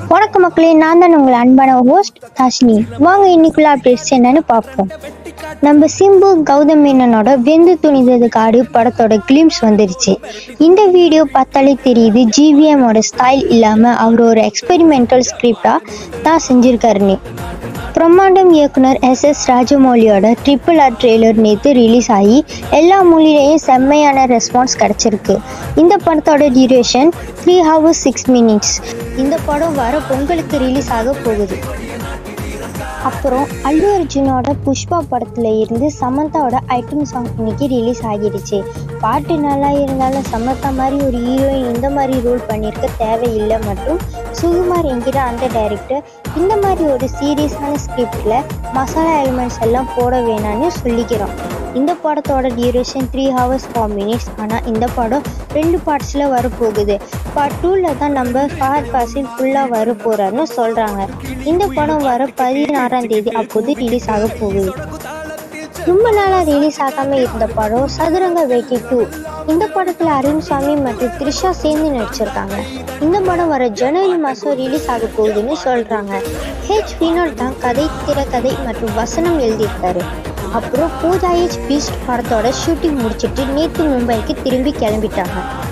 வணக்க மக்களே நான் தான் உங்கள் அன்பான ஹோஸ்ட் தாஷினி வாங்க இன்னைக்குள்ள அப்டேட்ஸ் என்னன்னு பார்ப்போம் நம்ம சிம்பு கௌதம் மேனனோட வெந்து துணிந்தது காடு படத்தோட கிளிம்ஸ் வந்துருச்சு இந்த வீடியோ பார்த்தாலே தெரியுது ஜிவிஎமோட ஸ்டைல் இல்லாமல் அவர் ஒரு எக்ஸ்பெரிமெண்டல் ஸ்கிரிப்டாக தான் செஞ்சிருக்காருன்னு பிரம்மாண்டம் இயக்குனர் எஸ் எஸ் ராஜமௌலியோட ட்ரிபிள் ஆர் ட்ரெய்லர் நேற்று ரிலீஸ் ஆகி எல்லா மொழியிலையும் செம்மையான ரெஸ்பான்ஸ் கிடச்சிருக்கு இந்த படத்தோட duration three hours six minutes இந்த படம் வர பொங்கலுக்கு ரிலீஸ் ஆக போகுது அப்புறம் அல்லு அர்ஜுனோட புஷ்பா படத்துல இருந்து சமந்தாவோட ஐட்டம் சாங் இன்னைக்கு ரிலீஸ் ஆகிடுச்சு பாட்டு நல்லா இருந்தாலும் சமந்தா மாதிரி ஒரு ஹீரோயின் இந்த மாதிரி ரோல் பண்ணியிருக்க தேவையில்லை மற்றும் சுகுமார் என்கிற அந்த டைரக்டர் இந்த மாதிரி ஒரு சீரியஸான ஸ்கிரிப்டில் மசாலா எலிமெண்ட்ஸ் எல்லாம் போட வேணாம்னு சொல்லிக்கிறோம் இந்த படத்தோட duration three hours four minutes ஆனால் இந்த படம் ரெண்டு பார்ட்ஸில் வரப்போகுது பார்ட் டூவில் தான் நம்ம ஃபஹத் ஃபாசில் ஃபுல்லாக வர போகிறாருன்னு சொல்கிறாங்க இந்த படம் வர பதினாறாம் தேதி அப்போது ரிலீஸ் ஆக போகுது ரொம்ப நாளாக ரிலீஸ் ஆகாமல் இருந்த படம் சதுரங்க வேட்டி டூ இந்த படத்தில் அருண் சாமி மற்றும் த்ரிஷா சேர்ந்து நடிச்சிருக்காங்க இந்த படம் வர ஜனவரி மாதம் ரிலீஸ் ஆக போகுதுன்னு சொல்கிறாங்க ஹெச் வினோட் தான் கதை திரைக்கதை மற்றும் வசனம் எழுதியிருக்காரு அப்புறம் பூஜா ஏஜ் பீஸ்ட் படத்தோட ஷூட்டிங் முடிச்சிட்டு நேற்று மும்பைக்கு திரும்பி கிளம்பிட்டாங்க